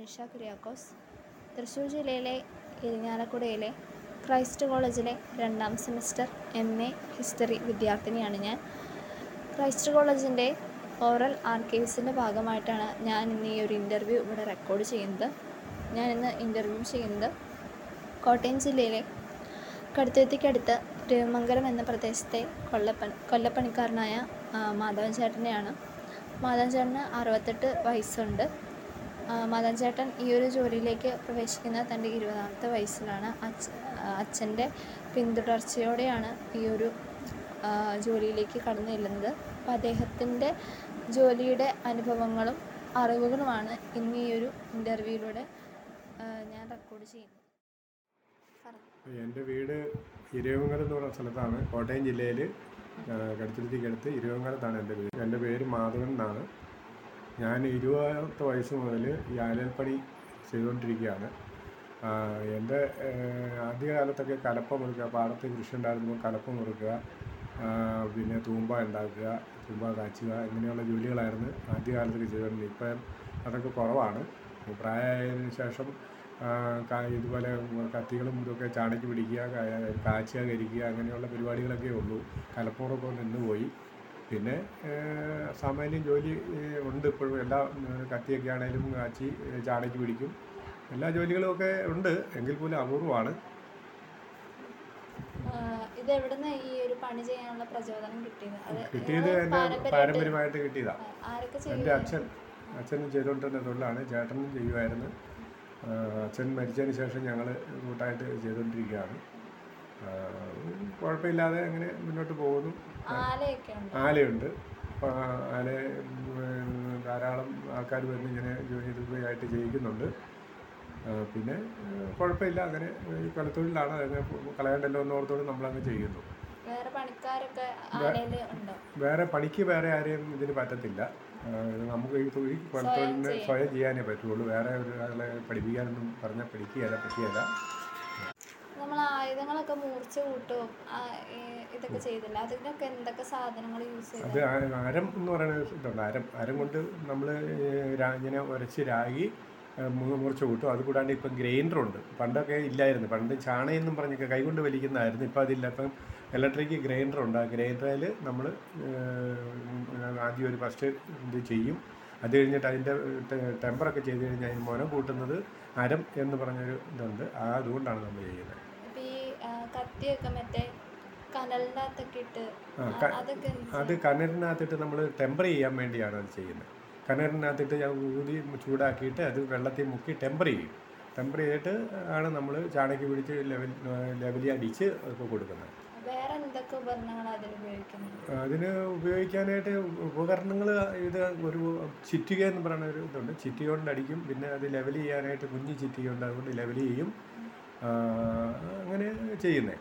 അനിഷ കുര്യാക്കോസ് തൃശ്ശൂർ ജില്ലയിലെ ഇരിങ്ങാലക്കുടയിലെ ക്രൈസ്റ്റ് കോളേജിലെ രണ്ടാം സെമസ്റ്റർ എം എ ഹിസ്റ്ററി വിദ്യാർത്ഥിനിയാണ് ഞാൻ ക്രൈസ്റ്റ് കോളേജിൻ്റെ ഓറൽ ആർക്കൈവ്സിൻ്റെ ഭാഗമായിട്ടാണ് ഞാൻ ഇന്ന് ഈ ഒരു ഇൻ്റർവ്യൂ ഇവിടെ റെക്കോർഡ് ചെയ്യുന്നത് ഞാൻ ഇന്ന് ഇൻ്റർവ്യൂ ചെയ്യുന്നത് കോട്ടയം ജില്ലയിലെ കടുത്തുരുത്തിക്കടുത്ത് രവിമംഗലം എന്ന പ്രദേശത്തെ കൊല്ലപ്പണി കൊല്ലപ്പണിക്കാരനായ ആ, മാധവൻ ചേട്ടനെയാണ് മാധവൻ ചേട്ടന് അറുപത്തെട്ട് വയസ്സുണ്ട് ആ, മാധവൻ ചേട്ടൻ ഈ ഒരു ജോലിയിലേക്ക് പ്രവേശിക്കുന്നത് തൻ്റെ ഇരുപതാമത്തെ വയസ്സിലാണ് അച്ഛ അച്ഛൻ്റെ പിന്തുടർച്ചയോടെയാണ് ഈ ഒരു ആ, ജോലിയിലേക്ക് കടന്നു ചെല്ലുന്നത് അപ്പോൾ അദ്ദേഹത്തിൻ്റെ ജോലിയുടെ അനുഭവങ്ങളും അറിവുകളുമാണ് ഇന്ന് ഈ ഒരു ഇൻ്റർവ്യൂയിലൂടെ ആ, ഞാൻ റെക്കോർഡ് ചെയ്യുന്നത് പറഞ്ഞു എൻ്റെ വീട് ഇരുവങ്ങരം എന്ന് പറയുന്ന സ്ഥലത്താണ് കോട്ടയം ജില്ലയിൽ കടുത്തുരുത്തിക്കടുത്ത് ഇരുവങ്ങരത്താണ് എൻ്റെ വീട് എൻ്റെ പേര് മാധവൻ എന്നാണ് ഞാൻ ഇരുപത്തെ വയസ്സ് മുതൽ ഈ ആലൽപ്പണി ചെയ്തുകൊണ്ടിരിക്കുകയാണ് ആ, എൻ്റെ ഏഹ്, ആദ്യകാലത്തൊക്കെ കലപ്പ മുറുക്കുക പാടത്ത് കൃഷി ഉണ്ടായിരുന്നപ്പോൾ കലപ്പ മുറുക്കുക ആ, പിന്നെ തൂമ്പ ഉണ്ടാക്കുക തൂമ്പ കാച്ചുക ഇങ്ങനെയുള്ള ജോലികളായിരുന്നു ആദ്യകാലത്തൊക്കെ ചെയ്തുകൊണ്ടിരുന്നത് ഇപ്പം അതൊക്കെ കുറവാണ് പ്രായമായതിനു ശേഷം ആ, കാ- ഇതുപോലെ കത്തികളും ഇതൊക്കെ ചാണയ്ക്ക് പിടിക്കുക കാ- കാച്ചുക കരിക്കുക അങ്ങനെയുള്ള പരിപാടികളൊക്കെ ഉള്ളൂ കലപ്പുറമൊക്കെ നിന്ന് പോയി പിന്നെ ഏഹ്, സാമാന്യം ജോലി ഏഹ്, ഉണ്ട് ഇപ്പോഴും എല്ലാ ഏഹ്, കത്തിയൊക്കെ ആണെങ്കിലും കാച്ചി ഏഹ്, ചാണയ്ക്ക് പിടിക്കും എല്ലാ ജോലികളും ഒക്കെ ഉണ്ട് എങ്കിൽ പോലും അപൂർവമാണ് ആഹ് ഇത് എവിടുന്ന് ഈ ഒരു പണി ചെയ്യാനുള്ള പ്രചോദനം കിട്ടിയത് അത് കിട്ടിയത് നിങ്ങള് എൻ്റെ പാരമ്പര്യമായിട്ട് പാരമ്പര്യമായിട്ട് കിട്ടിയതാണ് ആരൊക്കെ എൻ്റെ ചെയ്തു അച്ഛൻ അച്ഛനും ചെയ്തുകൊണ്ടിരുന്ന തൊഴിലാണ് ചേട്ടനും ചെയ്യുമായിരുന്നു ആ, അച്ഛൻ മരിച്ചതിന് ശേഷം ഞങ്ങൾ കൂട്ടായിട്ട് ചെയ്തുകൊണ്ടിരിക്കുകയാണ് ആ, കുഴപ്പമില്ലാതെ അങ്ങനെ മുന്നോട്ട് പോകുന്നു ആലയൊക്കെ ഉണ്ട് ആലയുണ്ട് അപ്പോൾ ആല ഉം, ധാരാളം ആൾക്കാർ വന്ന് ഇങ്ങനെ ജോലി ഇതുമായിട്ട് ചെയ്യിക്കുന്നുണ്ട് ആ, പിന്നെ ആ, കുഴപ്പമില്ല അങ്ങനെ ഈ കൊലത്തൊഴിലാണ് അതിനെ കളയണ്ടല്ലോ എന്നോർത്തോട് നമ്മളങ്ങ് ചെയ്യുന്നു വേറെ പണിക്കാരൊക്കെ ആലയില് ഉണ്ടോ വേറെ പണിക്ക് വേറെ ആരെയും ഇതിന് പറ്റത്തില്ല ആ, ഇത് നമുക്ക് ഈ തൊഴിൽ കൊലത്തൊഴിലിന് ചെയ്യാം. സ്വയം ചെയ്യാനേ പറ്റുള്ളൂ വേറെ ഒരാളെ പഠിപ്പിക്കാനൊന്നും പറഞ്ഞാൽ പഠിക്കുകയല്ല പറ്റിയല്ല നമ്മൾ ആയുധങ്ങളൊക്കെ മൂർച്ച കൂട്ടും ആ, ഈ ഇതൊക്കെ ചെയ്തില്ല അതിനൊക്കെ എന്തൊക്കെ സാധനങ്ങൾ യൂസ് അത് ചെയ്ത് ആ- അരം എന്ന് പറയുന്ന ഇതുണ്ട് അരം അരം കൊണ്ട് നമ്മൾ ഇങ്ങനെ ഉരച്ച് രാഗി ആ, മു- മുറിച്ച് കൂട്ടും അത് കൂടാണ്ട് ഇപ്പം ഗ്രൈൻഡറുണ്ട് പണ്ടൊക്കെ ഇല്ലായിരുന്നു പണ്ട് ചാണയെന്നും പറഞ്ഞൊക്കെ കൈകൊണ്ട് വലിക്കുന്നതായിരുന്നു ഇപ്പം അതില്ല ഇപ്പം ഇലക്ട്രിക് ഗ്രൈൻഡറുണ്ട് ആ ഗ്രൈൻഡറിൽ നമ്മൾ ആദ്യം ഒരു ഫസ്റ്റ് ഇത് ചെയ്യും അത് കഴിഞ്ഞിട്ട് അതിൻ്റെ ടെമ്പറൊക്കെ ചെയ്ത് കഴിഞ്ഞാൽ അതിന് മുനം കൂട്ടുന്നത് അരം എന്ന് പറഞ്ഞൊരു ഇതുണ്ട് ആ അതുകൊണ്ടാണ് നമ്മൾ ചെയ്യുന്നത് ഇപ്പൊ ഈ ആ, കത്തിയൊക്കെ മറ്റേ കനലിൻ്റെ അകത്തൊക്കെ ഇട്ട് ആ, ആ, ക- അതൊക്കെ എന്ത് അത് കനലിനകത്തിട്ട് നമ്മൾ ടെമ്പർ ചെയ്യാൻ വേണ്ടിയാണ് അത് ചെയ്യുന്നത് കനലിനകത്തിട്ട് ഞാൻ ഊതി ചൂടാക്കിയിട്ട് അത് വെള്ളത്തിൽ മുക്കി ടെമ്പർ ചെയ്യും ടെമ്പർ ചെയ്തിട്ട് ആണ് നമ്മൾ ചാണകം പിടിച്ച് ലെവൽ ലെവലി അടിച്ച് ഒക്കെ കൊടുക്കുന്നത് വേറെ എന്തൊക്കെ ഉപകരണങ്ങൾ അതിൽ ഉപയോഗിക്കുന്നത് അതിന് ഉപയോഗിക്കാനായിട്ട് ഉപകരണങ്ങൾ ഇത് ഒരു ചിറ്റിക എന്ന് പറയുന്ന ഒരു ഇതുണ്ട് ചിറ്റിക കൊണ്ട് അടിക്കും പിന്നെ അത് ലെവൽ ചെയ്യാനായിട്ട് കുഞ്ഞ് ചിറ്റിക ഉണ്ട് അതുകൊണ്ട് ലെവൽ ചെയ്യും ആ, അങ്ങനെ ചെയ്യുന്നത്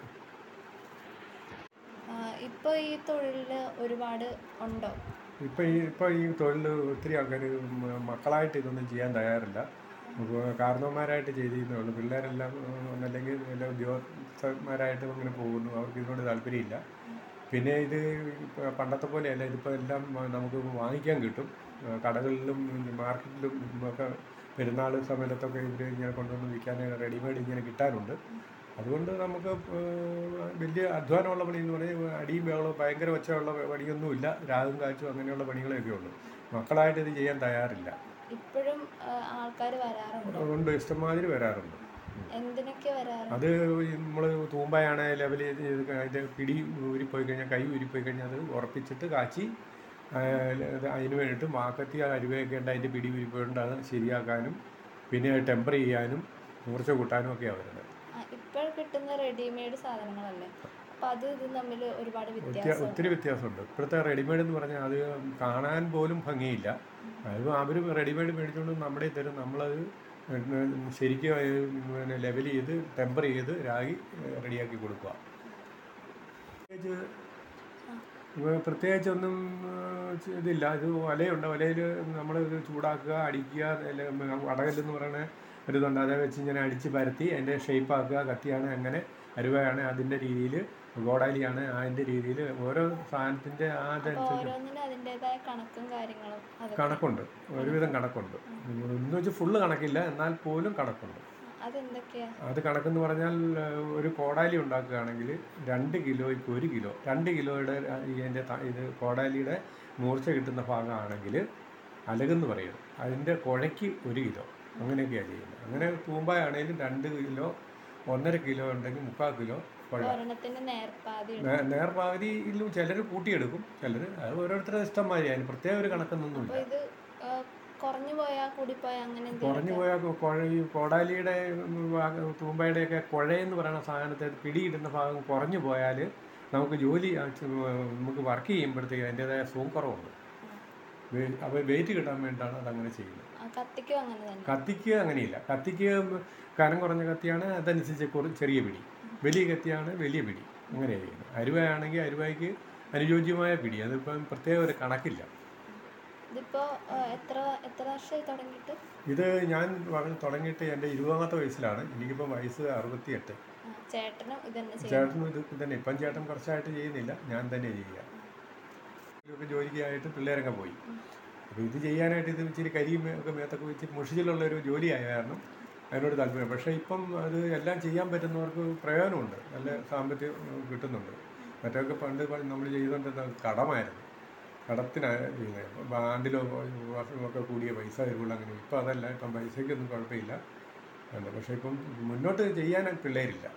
ഇപ്പോൾ ഈ തൊഴിലിൽ ഒരുപാട് ഉണ്ടോ ഇപ്പം ഈ ഇപ്പോൾ ഈ തൊഴിൽ ഒത്തിരി ആൾക്കാർ മക്കളായിട്ട് ഇതൊന്നും ചെയ്യാൻ തയ്യാറില്ല ഇപ്പോൾ കാരണവന്മാരായിട്ട് ചെയ്തിരുന്നേ ഉള്ളൂ പിള്ളേരെല്ലാം ഉം, ഒന്നല്ലെങ്കിൽ വല്ല ഉദ്യോഗസ്ഥന്മാരായിട്ട് അങ്ങനെ പോകുന്നു അവർക്ക് ഇതിനോട് താല്പര്യമില്ല പിന്നെ ഇത് ഇപ്പ പണ്ടത്തെ പോലെയല്ല ഇതിപ്പോൾ എല്ലാം നമുക്ക് വാങ്ങിക്കാൻ കിട്ടും ആ, കടകളിലും മാർക്കറ്റിലും ഒക്കെ പെരുന്നാൾ സമയത്തൊക്കെ ഇവർ ഇങ്ങനെ കൊണ്ടുവന്ന് വിൽക്കാൻ റെഡിമെയ്ഡ് ഇങ്ങനെ കിട്ടാനുണ്ട് അതുകൊണ്ട് നമുക്ക് ഏഹ്, വലിയ അധ്വാനമുള്ള പണി എന്ന് പറഞ്ഞാൽ അടിയും ബഹളവും ഭയങ്കര ഒച്ചയുള്ള പണിയൊന്നുമില്ല രാഗം കാച്ചും അങ്ങനെയുള്ള പണികളൊക്കെ ഉള്ളൂ മക്കളായിട്ട് ഇത് ചെയ്യാൻ തയ്യാറില്ല ഇപ്പോഴും ആൾക്കാർ വരാറുണ്ടോ അതുകൊണ്ട് ഇഷ്ടംമാതിരി വരാറുണ്ട് എന്തിനൊക്കെ വരാറുണ്ട് അത് നമ്മൾ തൂമ്പയാണ് ലെവൽ ചെയ്ത് ചെയ്ത് അതിൻ്റെ പിടി ഊരിപ്പോയി കഴിഞ്ഞാൽ കൈ ഊരിപ്പോയി കഴിഞ്ഞാൽ അത് ഉറപ്പിച്ചിട്ട് കാച്ചി ആ, ഇത് അതിന് വേണ്ടിയിട്ട് മാക്കത്തി അരുവയൊക്കെ ഉണ്ട് അതിൻ്റെ പിടി ഊരിപ്പോയിട്ടുണ്ട് അത് ശരിയാക്കാനും പിന്നെ ടെമ്പർ ചെയ്യാനും മൂർച്ച കൂട്ടാനും ഒക്കെയാണ് വരുന്നത് ഇപ്പോൾ കിട്ടുന്ന റെഡിമെയ്ഡ് സാധനങ്ങളല്ലേ അപ്പോൾ അത് ഇതും തമ്മിൽ ഒരുപാട് വ്യത്യാ- വ്യത്യാസം ഒത്തിരി വ്യത്യാസമുണ്ട് ഇപ്പോഴത്തെ റെഡിമെയ്ഡ് എന്ന് പറഞ്ഞാൽ അത് കാണാൻ പോലും ഭംഗിയില്ല അത് അവർ റെഡിമെയ്ഡ് മേടിച്ചുകൊണ്ട് നമ്മുടെ തരും നമ്മളത് ശരിക്കും അത് പിന്നെ ലെവൽ ചെയ്ത് ടെമ്പർ ചെയ്ത് രാഗി റെഡിയാക്കി കൊടുക്കുക പ്രത്യേകിച്ച് ഇവ പ്രത്യേകിച്ചൊന്നും ഏഹ്, ഇതില്ല ഇത് വലയുണ്ട് വലയിൽ നമ്മൾ ഇത് ചൂടാക്കുക അടിക്കുക അല്ല, അടകല്ലെന്ന് പറയുന്ന ഒരു ഇതുണ്ട് അതേ വെച്ച് ഇങ്ങനെ അടിച്ച് പരത്തി അതിൻ്റെ ഷേപ്പാക്കുക കത്തിയാണ് അങ്ങനെ അരുവയാണ് അതിൻ്റെ രീതിയിൽ കോടാലിയാണ് അതിൻ്റെ രീതിയിൽ ഓരോ സാധനത്തിൻ്റെ ആ അപ്പോൾ അതനുസരിച്ച് ഓരോന്നിനും അതിൻ്റെതായ കണക്കും കാര്യങ്ങളും അതൊക്കെ കണക്കുണ്ട് ഒരുവിധം കണക്കുണ്ട് എന്ന് വെച്ചാൽ ഫുള്ള് കണക്കില്ല എന്നാൽ പോലും കണക്കുണ്ട് അതെന്തൊക്കെയാ അത് കണക്കെന്ന് പറഞ്ഞാൽ ഏഹ്, ഒരു കോടാലി ഉണ്ടാക്കുകയാണെങ്കിൽ രണ്ട് കിലോയ്ക്ക് ഒരു കിലോ രണ്ട് കിലോയുടെ ഇതിൻ്റെ ഇത് കോടാലിയുടെ മൂർച്ച കിട്ടുന്ന ഭാഗമാണെങ്കിൽ അലകെന്ന് പറയും അതിൻ്റെ കുഴയ്ക്ക് ഒരു കിലോ അങ്ങനെയൊക്കെയാണ് ചെയ്യുന്നത് അങ്ങനെ തൂമ്പായാണെങ്കിലും രണ്ട് കിലോ ഒന്നര കിലോ ഉണ്ടെങ്കിൽ മുക്കാൽ കിലോ കുഴ ഒരെണ്ണത്തിന് നേർപ്പാതി നേ- നേർപകുതിയിലും ചിലർ കൂട്ടിയെടുക്കും ചിലർ അത് ഓരോരുത്തരുടെ ഇഷ്ടം മാതിരി അതിന് പ്രത്യേക ഒരു കണക്കൊന്നൊന്നുമില്ല അപ്പോൾ ഇത് ആ, കുറഞ്ഞു പോയാ കൂടിപ്പോയാ അങ്ങനെ കുറഞ്ഞു എന്തെങ്കിലും പോയ കുഴ ഈ കോടാലിയുടെ ഭാഗം തൂമ്പയുടെയൊക്കെ കുഴയെന്ന് പറയുന്ന സാധനത്തെ പിടിയിടുന്ന ഭാഗം കുറഞ്ഞു പോയാൽ നമുക്ക് ജോലി ആ, ചെ- നമുക്ക് വർക്ക് ചെയ്യുമ്പോഴത്തേക്ക് അതിൻ്റെതായ സൂക്കറവുണ്ട് അപ്പോൾ വെയിറ്റ് കിട്ടാൻ വേണ്ടിയിട്ടാണ് അതങ്ങനെ ചെയ്യുന്നത് കത്തിക്കും അങ്ങനെ തന്നെ കത്തിക്ക് അങ്ങനെയില്ല കത്തിക്ക് കനം കുറഞ്ഞ കത്തിയാണ് അതനുസരിച്ച് കുറ ചെറിയ പിടി വലിയ കത്തിയാണ് വലിയ പിടി അങ്ങനെയാണ് ചെയ്യുന്നത് അരുവയാണെങ്കിൽ അരുവയ്ക്ക് അനുയോജ്യമായ പിടി അതിപ്പം പ്രത്യേക ഒരു കണക്കില്ല ഇതിപ്പോ ആ, എത്ര എത്ര വർഷമായി തുടങ്ങിയിട്ട് ഇത് ഞാൻ പറഞ്ഞ് തുടങ്ങിയിട്ട് എൻ്റെ ഇരുപതാമത്തെ വയസ്സിലാണ് എനിക്കിപ്പം വയസ്സ് അറുപത്തിയെട്ട് ആ, ചേട്ടനും ഇതന്നെ ചെയ്യും ചേട്ടനും ഇത് തന്നെ ഇപ്പം ചേട്ടൻ കുറച്ചായിട്ട് ചെയ്യുന്നില്ല ഞാൻ തന്നെ ചെയ്യുക ഇതിലൊക്കെ ജോലിക്കായിട്ട് പിള്ളേരൊക്കെ പോയി അപ്പോൾ ഇത് ചെയ്യാനായിട്ട് ഇത് ഇച്ചിരി കരിയും ഒക്കെ മേത്തൊക്കെ വെച്ച് മുഷിച്ചിലുള്ള ഒരു ജോലിയായ കാരണം അതിനോട് താല്പര്യം പക്ഷേ ഇപ്പം അത് എല്ലാം ചെയ്യാൻ പറ്റുന്നവർക്ക് പ്രയോജനമുണ്ട് നല്ല സാമ്പത്തികം കിട്ടുന്നുണ്ട് മറ്റൊക്കെ പണ്ട് നമ്മൾ ചെയ്തുകൊണ്ടിരുന്ന കടമായിരുന്നു കടത്തിനാണ് ചെയ്യുന്നത് ബാൻഡിലോ വർഷമൊക്കെ കൂടിയ പൈസ വരുമ്പോൾ അങ്ങനെ ഇപ്പം അതല്ല ഇപ്പം പൈസയ്ക്കൊന്നും കുഴപ്പമില്ല ഉണ്ട് പക്ഷേ ഇപ്പം മുന്നോട്ട് ചെയ്യാൻ പിള്ളേരില്ല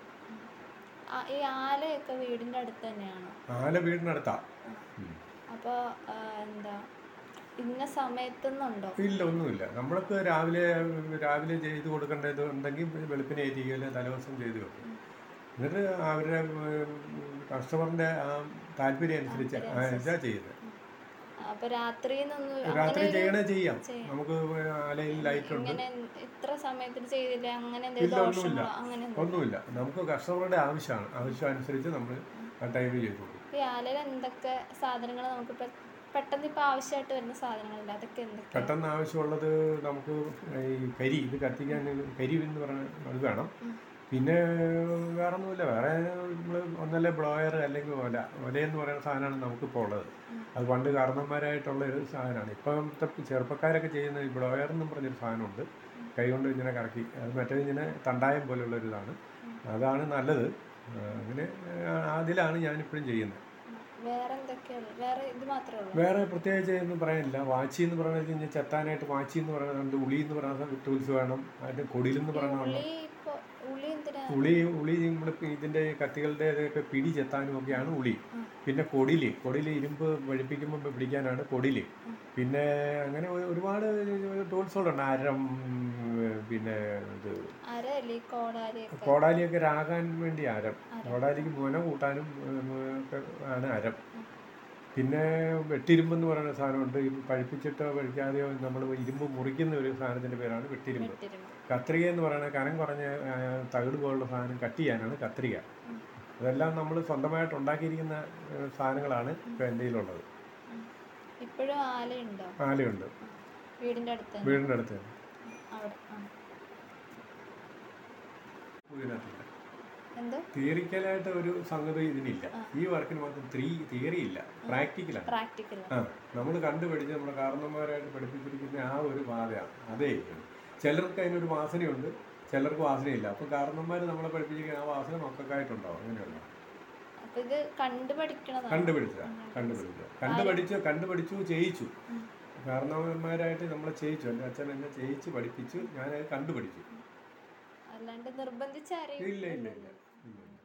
ആ, ഈ ആലയൊക്കെ വീടിന്റെ അടുത്ത് തന്നെയാണോ ആല വീടിനടുത്താ ഉം. അപ്പോൾ എന്താ ഇന്ന സമയത്തുനിന്നുണ്ടോ ഇല്ല ഒന്നുമില്ല നമ്മൾക്ക് രാവിലെ രാവിലെ ചെയ്ത് കൊടുക്കേണ്ടത് ഉണ്ടെങ്കിൽ വെളുപ്പിനെ ഏറ്റിക്കല് തലേദിവസം ചെയ്ത് വെക്കും എന്നിട്ട് അവരുടെ കസ്റ്റമറിൻ്റെ ആ താല്പര്യം അനുസരിച്ച് ഇതാ ചെയ്യുന്നത് അപ്പൊ രാത്രിന്നൊന്നും രാത്രി അങ്ങനെ ചെയ്യണേ ചെയ്യാം ചെയ്യാം. നമുക്ക് ആലയിൽ ലൈറ്റ് ഉണ്ട് ഇങ്ങനെ ഇത്ര സമയത്തിന് ചെയ്തില്ല അങ്ങനെ എന്തെങ്കിലും ഇല്ല ഒന്നുമില്ല ദോഷങ്ങളോ അങ്ങനെ ഒന്നും ഒന്നുമില്ല നമുക്ക് കസ്റ്റമറുടെ ആവശ്യമാണ് ആവശ്യം അനുസരിച്ച് നമ്മൾ ആ ടൈമിൽ ചെയ്തു കൊടുക്കും ഈ ആലയിൽ എന്തൊക്കെ സാധനങ്ങൾ നമുക്ക് ഇപ്പൊ പെട്ടെന്ന് ഇപ്പൊ ആവശ്യമായിട്ട് വരുന്ന സാധനങ്ങളില്ല അതൊക്കെ എന്തൊക്കെ പെട്ടെന്ന് ആവശ്യമുള്ളത് നമുക്ക് ഈ കരി ഇത് കത്തിക്കാൻ കരി എന്ന് പറയുന്ന അത് വേണം പിന്നെ വേറെ ഒന്നുമില്ല വേറെ നമ്മൾ ഒന്നല്ലേ ബ്ലോയർ അല്ലെങ്കിൽ ഒല ഒലയെന്ന് പറയുന്ന സാധനമാണ് നമുക്കിപ്പോൾ ഉള്ളത് അത് പണ്ട് കാരണന്മാരായിട്ടുള്ള ഒരു സാധനമാണ് ഇപ്പോഴത്തെ ചെറുപ്പക്കാരൊക്കെ ചെയ്യുന്ന ഈ ബ്ലോയർ എന്നും പറഞ്ഞൊരു സാധനമുണ്ട് കൈകൊണ്ട് ഇങ്ങനെ കറക്കി അത് മറ്റേ ഇങ്ങനെ തണ്ടായം പോലുള്ള ഒരു ഇതാണ് അതാണ് നല്ലത് ആ, അങ്ങനെ ആ, അതിലാണ് ഞാനിപ്പോഴും ചെയ്യുന്നത് വേറെ എന്തൊക്കെയാണ് വേറെ ഇത് മാത്രമേ ഉള്ളൂ വേറെ പ്രത്യേകിച്ച് ഒന്നും പറയാനില്ല വാച്ചി എന്ന് പറയുന്നത് കഴിഞ്ഞാൽ ചെത്താനായിട്ട് വാച്ചി എന്ന് പറയുന്നത് ഉളി എന്ന് പറയുന്ന ടൂൾസ് വേണം അതിൻ്റെ കൊടിയിലെന്ന് പറയുന്ന ഉള്ളി ഇപ്പൊ ഉള്ളി എന്തിനാ ഉളി ഉളി നമ്മൾ ഇതിൻ്റെ കത്തികളുടെ ഇതൊക്കെ പിടി ചെത്താനും ഒക്കെയാണ് ഉളി പിന്നെ കൊടില് കൊടില് ഇരുമ്പ് വെളുപ്പിക്കുമ്പോൾ പിടിക്കാനാണ് കൊടില് പിന്നെ അങ്ങനെ ഒരു- ഒരുപാട് ടൂൾസുകളുണ്ട് അരം പിന്നെ ഇത് അരയല്ലേ ഈ കോടാലിയൊക്കെ കോടാലിയൊക്കെ രാകാൻ വേണ്ടി അരം കോടാലിക്ക് മുന കൂട്ടാനും ഉം, ഒക്കെ ആണ് അരം പിന്നെ വെട്ടിരുമ്പ് എന്ന് പറയുന്ന സാധനമുണ്ട് ഈ പഴിപ്പിച്ചിട്ടോ പഴിക്കാതെയോ നമ്മൾ ഇരുമ്പ് മുറിക്കുന്ന ഒരു സാധനത്തിൻ്റെ പേരാണ് വെട്ടിരുമ്പ് വെട്ടിരുമ്പ് കത്രിക എന്ന് പറയുന്നത് കനം കുറഞ്ഞ ആ, തകിട് പോലുള്ള സാധനം കട്ട് ചെയ്യാനാണ് കത്രിക അതെല്ലാം നമ്മൾ സ്വന്തമായിട്ട് ഉണ്ടാക്കിയിരിക്കുന്ന ഏ, സാധനങ്ങളാണ് ഇപ്പോൾ എൻ്റെ കയ്യിലുള്ളത് ഇപ്പോഴും ആലയുണ്ടോ ആലയുണ്ട് വീടിന്റെ അടുത്ത് തന്നെ വീടിൻ്റെ അടുത്ത് തന്നെ. അവിടെ ആ. ഇതിനകത്തില്ല എന്തോ തിയറിക്കലായിട്ട് ഒരു സംഗതി ഇതിനില്ല ഈ വർക്കിന് മാത്രം ത്രീ തിയറി ഇല്ല പ്രാക്ടിക്കലാണ് പ്രാക്ടിക്കൽ ആ നമ്മൾ കണ്ടുപഠിച്ച് നമ്മുടെ കാരണന്മാരായിട്ട് പഠിപ്പിച്ചിരിക്കുന്ന ആ ഒരു പാതയാണ് അതേ ചിലർക്ക് അതിനൊരു വാസനയുണ്ട് ചിലർക്ക് വാസനയില്ല അപ്പോൾ കാരണന്മാർ നമ്മളെ പഠിപ്പിച്ചിരിക്കുന്ന ആ വാസന മക്കൾക്കായിട്ടുണ്ടാവും അങ്ങനെയുള്ള അപ്പൊ ഇത് കണ്ടുപഠിക്കണതാണ് കണ്ടുപിടിച്ച കണ്ടുപിടിച്ച കണ്ടുപഠിച്ചു കണ്ടുപഠിച്ചു ചെയ്യിച്ചു കാരണവന്മാരായിട്ട് നമ്മളെ ചെയ്യിച്ചു എൻ്റെ അച്ഛൻ എന്നെ ചെയ്യിച്ച് പഠിപ്പിച്ചു ഞാനത് കണ്ടുപിടിച്ചു അല്ലാണ്ട് നിർബന്ധിച്ച് ആരെയും ഇല്ല ഇല്ല ഇല്ല ഇല്ല